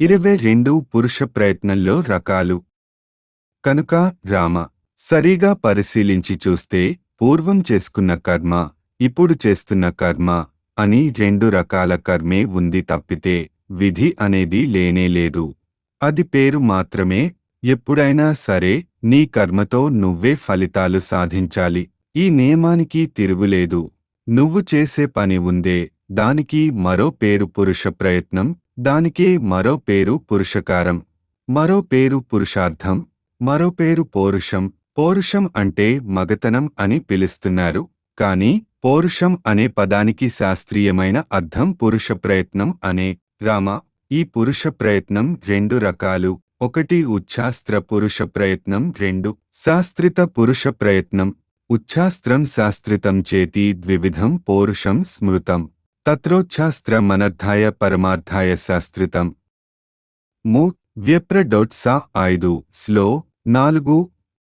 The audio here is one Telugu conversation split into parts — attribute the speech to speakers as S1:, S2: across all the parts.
S1: ఇరవై రెండు పురుష ప్రయత్నంలో రకాలు కనుక రామ సరిగా పరిశీలించి చూస్తే పూర్వం చేసుకున్న కర్మ ఇప్పుడు చేస్తున్న కర్మ అని రెండు రకాల కర్మే ఉంది తప్పితే విధి అనేది లేనే లేదు అది పేరు మాత్రమే ఎప్పుడైనా సరే నీ కర్మతో నువ్వే ఫలితాలు సాధించాలి ఈ నియమానికి తిరుగులేదు నువ్వు చేసే పని ఉందే దానికి మరో పేరు పురుష ప్రయత్నం దానికే మరో పేరు పురుషకారం మరో పేరు పురుషార్థం మరో పేరు పౌరుషం పౌరుషం అంటే మగతనం అని పిలుస్తున్నారు కాని పౌరుషం అనే పదానికి శాస్త్రీయమైన అర్థం పురుష ప్రయత్నం అనే రామ ఈ పురుష ప్రయత్నం రెండు రకాలు ఒకటి ఉచ్ఛాస్త్ర పురుష ప్రయత్నం రెండు శాస్త్రిత పురుష ప్రయత్నం ఉచ్ఛాస్త్రం శాస్త్రితం చేతి ద్వివిధం పౌరుషం స్మృతం తత్రోచ్ఛాస్త్రమనర్థాయ పరమార్థాయ శాస్త్రితం ము వ్యప్ర డొట్సా ఐదు స్లో నాలుగు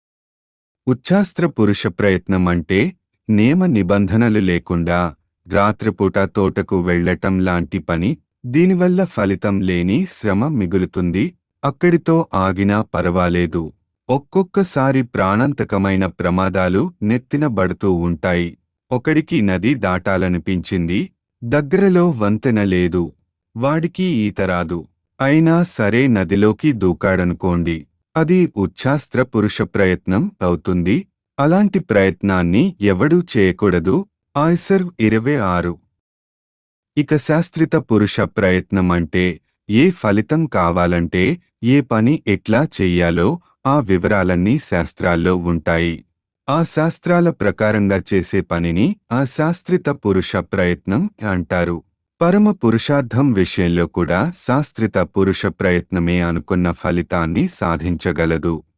S1: ఉచ్ఛాస్త్ర పురుష ప్రయత్నం అంటే నియమ నిబంధనలు లేకుండా రాత్రిపూట తోటకు వెళ్లటం లాంటి పని దీనివల్ల ఫలితం లేని శ్రమ మిగులుతుంది అక్కడితో ఆగినా పరవాలేదు ఒక్కొక్కసారి ప్రాణాంతకమైన ప్రమాదాలు నెత్తినబడుతూ ఉంటాయి ఒకడికి నది దాటాలనిపించింది దగ్గరలో వంతెన లేదు వాడికి ఈత రాదు అయినా సరే నదిలోకి దూకాడనుకోండి అది ఉచ్ఛాస్త్ర పురుష ప్రయత్నం అవుతుంది అలాంటి ప్రయత్నాన్ని ఎవడూ చేయకూడదు ఆయ్సర్వ్ ఇరవై ఆరు ఇక శాస్త్రిత పురుష ప్రయత్నం అంటే ఏ ఫలితం కావాలంటే ఏ పని ఎట్లా చెయ్యాలో ఆ వివరాలన్నీ శాస్త్రాల్లో ఉంటాయి ఆ శాస్త్రాల ప్రకారంగా చేసే పనిని ఆ శాస్త్రిత పురుష ప్రయత్నం అంటారు పరమ పురుషార్థం విషయంలో కూడా శాస్త్రిత పురుష ప్రయత్నమే అనుకున్న ఫలితాన్ని సాధించగలదు